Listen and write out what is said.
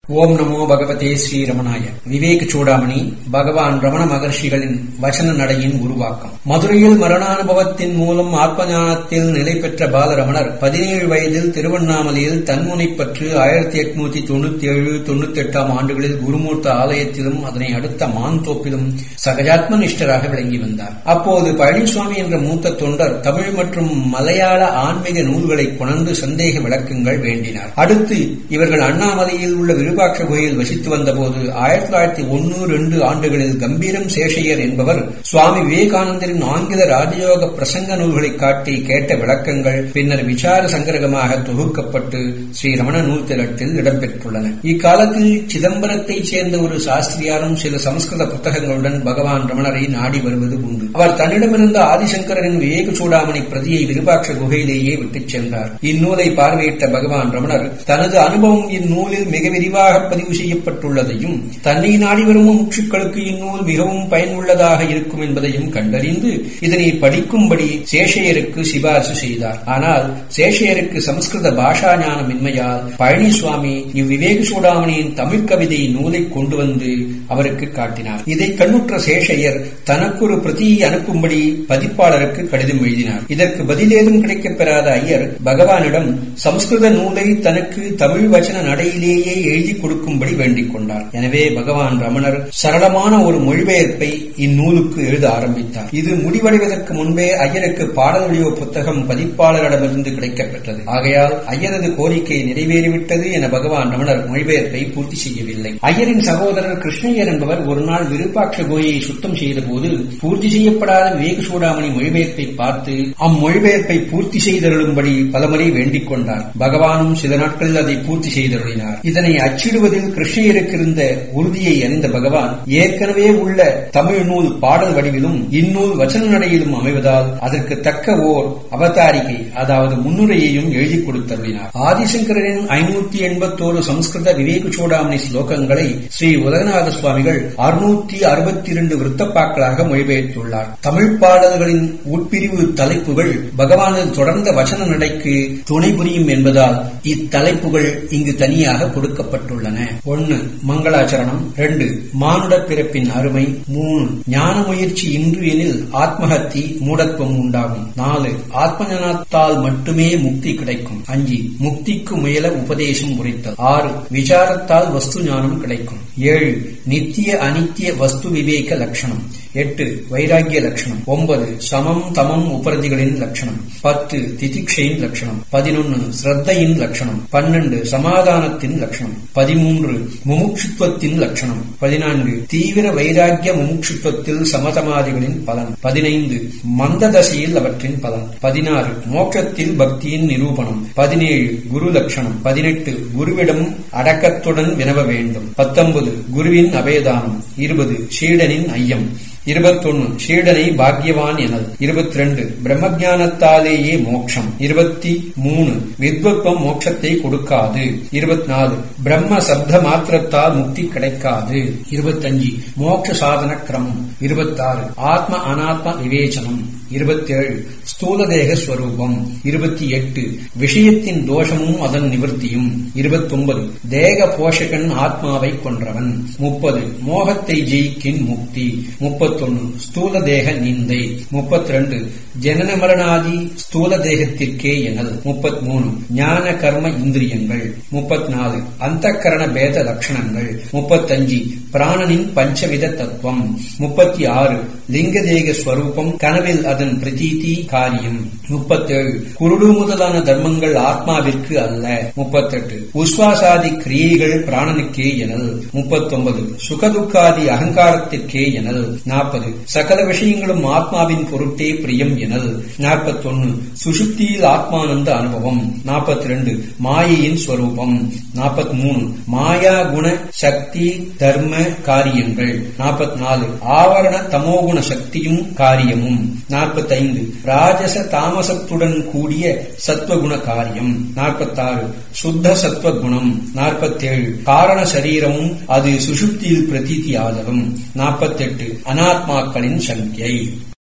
ஓம் நமோ பகவதே ஸ்ரீரமணாய விவேக சூடாமணி பகவான் ரமண மகர்ஷிகளின் வசன நடையின் உருவாக்கம் மதுரையில் மரணானுபவத்தின் மூலம் ஆத்ம ஞானத்தில் நிலை பெற்ற பாலரமணர் பதினேழு வயதில் திருவண்ணாமலையில் தன்முனைப்பற்று ஆயிரத்தி எட்நூத்தி தொண்ணூத்தி ஏழு தொண்ணூத்தி எட்டாம் ஆண்டுகளில் குருமூர்த்த ஆலயத்திலும் அதனை அடுத்த மாந்தோப்பிலும் சகஜாத்ம நிஷ்டராக விளங்கி வந்தார் அப்போது பழனிசுவாமி என்ற மூத்த தொண்டர் தமிழ் மற்றும் மலையாள ஆன்மீக நூல்களை கொணர்ந்து சந்தேக விளக்கங்கள் வேண்டினார் அடுத்து இவர்கள் அண்ணாமலையில் உள்ள விருபாட்ச கோயில் வசித்து வந்தபோது ஆயிரத்தி தொள்ளாயிரத்தி ஒன்னு ரெண்டு ஆண்டுகளில் கம்பீரம் சேஷையர் என்பவர் சுவாமி விவேகானந்தரின் ஆங்கில ராஜயோக பிரசங்க நூல்களை காட்டி கேட்ட விளக்கங்கள் பின்னர் விசார சங்கிரகமாக தொகுக்கப்பட்டு ஸ்ரீ ரமண நூல் திரட்டில் இடம்பெற்றுள்ளன இக்காலத்தில் சிதம்பரத்தைச் சேர்ந்த ஒரு சாஸ்திரியாரும் சில சமஸ்கிருத புத்தகங்களுடன் பகவான் ரமணரை நாடி வருவது உண்டு அவர் தன்னிடமிருந்த ஆதிசங்கரின் விவேக சூடாமணி பிரதியை விருபாட்ச குகையிலேயே விட்டுச் சென்றார் இந்நூலை பார்வையிட்ட பகவான் ரமணர் தனது அனுபவம் இந்நூலில் மிக விரிவாக பதிவு செய்யப்பட்டுள்ளதையும் தன்னை நாடி வரும் முற்றுக்களுக்கு இந்நூல் மிகவும் பயனுள்ளதாக இருக்கும் என்பதையும் கண்டறிந்து இதனை படிக்கும்படி சேஷையருக்கு சிபாரிசு செய்தார் ஆனால் சேஷையருக்கு சமஸ்கிருத பாஷா ஞானமின்மையால் பழனிசுவாமி இவ்விவேக சூடாமணியின் தமிழ் கவிதை நூலை கொண்டு வந்து அவருக்கு காட்டினார் இதை கண்ணுற்ற சேஷையர் தனக்கொரு பிரதியை அனுப்பும்படி பதிப்பாளருக்கு கடிதம் எழுதினார் இதற்கு பதிலேதும் கிடைக்கப் பெறாத ஐயர் பகவானிடம் சமஸ்கிருத நூலை தனக்கு தமிழ் வச்சன நடையிலேயே எழுதி கொடுக்கும்படி வேண்டிக் கொண்டார் எனவே பகவான் ரமணர் சரளமான ஒரு மொழிபெயர்ப்பை இந்நூலுக்கு எழுத ஆரம்பித்தார் இது முடிவடைவதற்கு முன்பே ஐயருக்கு பாடல் வடிவ புத்தகம் பதிப்பாளரிடமிருந்து கிடைக்கப் பெற்றது ஆகையால் ஐயரது கோரிக்கை நிறைவேறிவிட்டது என பகவான் ரமணர் மொழிபெயர்ப்பை பூர்த்தி செய்யவில்லை ஐயரின் சகோதரர் கிருஷ்ணய்யர் என்பவர் ஒரு நாள் விருப்பாட்ச கோயை சுத்தம் செய்தபோது பூர்த்தி செய்யப்படாத விவேக சூடாமணி மொழிபெயர்ப்பை பார்த்து அம்மொழிபெயர்ப்பை பூர்த்தி செய்தருளும்படி பலமுறை வேண்டிக் கொண்டார் பகவானும் சில நாட்களில் அதை பூர்த்தி செய்தருளினார் இதனை அச்சிடுவதில் கிருஷ்ணயருக்கு இருந்த உறுதியை அறிந்த பகவான் ஏற்கனவே உள்ள தமிழ் நூல் பாடல் வடிவிலும் இந்நூல் வச்சன நடையிலும் அமைவதால் அதற்கு தக்க ஓர் அவதாரிகை அதாவது முன்னுரையையும் எழுதி கொடுத்தருளினார் ஆதிசங்கரின் ஐநூத்தி எண்பத்தோரு சம்ஸ்கிருத விவேக சூடாமணி ஸ்லோகங்களை ஸ்ரீ உலகநாத சுவாமிகள் அறுநூத்தி அறுபத்தி இரண்டு விருத்தப்பாக்களாக மொழிபெயர்த்துள்ளார் தமிழ் பாடல்களின் உட்பிரிவு தலைப்புகள் பகவானது தொடர்ந்த வசன நடைக்கு துணை புரியும் என்பதால் இத்தலைப்புகள் இங்கு தனியாக கொடுக்கப்பட்டுள்ளன ஒன்னு மங்களாச்சரணம் ரெண்டு மானுட பிறப்பின் அருமை மூணு ஞான முயற்சி இன்று எனில் ஆத்மஹத்தி மூடத்துவம் உண்டாகும் நாலு ஆத்ம ஞானத்தால் மட்டுமே முக்தி கிடைக்கும் அஞ்சு முக்திக்கு முயல உபதேசம் உரைத்தல் ஆறு விசாரத்தால் வஸ்து ஞானம் கிடைக்கும் ஏழு நித்திய அனித்திய வஸ்து விவேக லட்சணம் எட்டு வைராகிய லட்சணம் ஒன்பது சமம் தமம் உபரதிகளின் லட்சணம் பத்து திதிக்ஷையின் லட்சணம் பதினொன்னு ஸ்ரத்தையின் லட்சணம் பன்னெண்டு சமாதானத்தின் லட்சணம் பதிமூன்று முமுட்சுத்துவத்தின் லட்சணம் பதினான்கு தீவிர வைராகிய முமுட்சுத்துவத்தில் சமதமாதிகளின் பலன் பதினைந்து மந்த தசையில் அவற்றின் பலன் பதினாறு மோட்சத்தில் பக்தியின் நிரூபணம் பதினேழு குரு லட்சணம் பதினெட்டு குருவிடம் அடக்கத்துடன் வினவ வேண்டும் பத்தொன்பது குருவின் அபயதானம் இருபது ஷீடனின் ஐயம் இருபத்தொன்னு ஷீடனை பாக்யவான் எனல் இருபத்தி ரெண்டு பிரம்மஜானத்தாலேயே மோட்சம் இருபத்தி மூணு வித்வத்வம் மோட்சத்தை கொடுக்காது இருபத்தி நாலு பிரம்ம சப்த மாத்திரத்தால் முக்தி கிடைக்காது இருபத்தஞ்சு மோட்ச சாதன கிரமம் இருபத்தாறு ஆத்ம அனாத்ம விவேச்சனம் இருபத்தேழு ஸ்தூல தேக ஸ்வரூபம் இருபத்தி எட்டு விஷயத்தின் தோஷமும் அதன் நிவர்த்தியும் இருபத்தொன்பது தேக போஷகன் ஆத்மாவை கொன்றவன் முப்பது மோகத்தை ஜெயிக்கின் முக்தி முப்பத்தொன்னு ஸ்தூல தேக நிந்தை முப்பத்தி ரெண்டு ஜனன மரணாதி ஸ்தூல தேகத்திற்கே எனல் முப்பத் மூணு ஞான கர்ம இந்திரியங்கள் முப்பத்தி நாலு அந்த கரண பேத லட்சணங்கள் முப்பத்தஞ்சு பிராணனின் பஞ்சவித தத்துவம் முப்பத்தி ஆறு லிங்க தேக ஸ்வரூபம் கனவில் அதன் பிரதீதி காரியம் முப்பத்தேழு குருடு முதலான தர்மங்கள் ஆத்மாவிற்கு அல்ல முப்பத்தெட்டு உஸ்வாசாதி கிரியைகள் பிராணனுக்கே எனல் முப்பத்தொன்பது சுகதுக்காதி அகங்காரத்திற்கே எனல் நாற்பது சகல விஷயங்களும் ஆத்மாவின் பொருட்டே பிரியம் எனல் நாற்பத்தொன்னு சுசுப்தியில் ஆத்மானந்த அனுபவம் நாற்பத்தி ரெண்டு மாயையின் ஸ்வரூபம் நாற்பத்தி மூணு மாயா குண சக்தி தர்ம காரியங்கள் நாற்பத்தி நாலு ஆவரண தமோகுண சக்தியும் காரியமும் நாற்பத்தைந்து ராஜச தாமசத்துடன் கூடிய சத்வகுண காரியம் நாற்பத்தாறு சுத்த சத்வகுணம் நாற்பத்தேழு காரண சரீரமும் அது சுசுப்தியில் பிரதீதி ஆதலும் நாற்பத்தெட்டு அனாத்மாக்களின் சங்கியை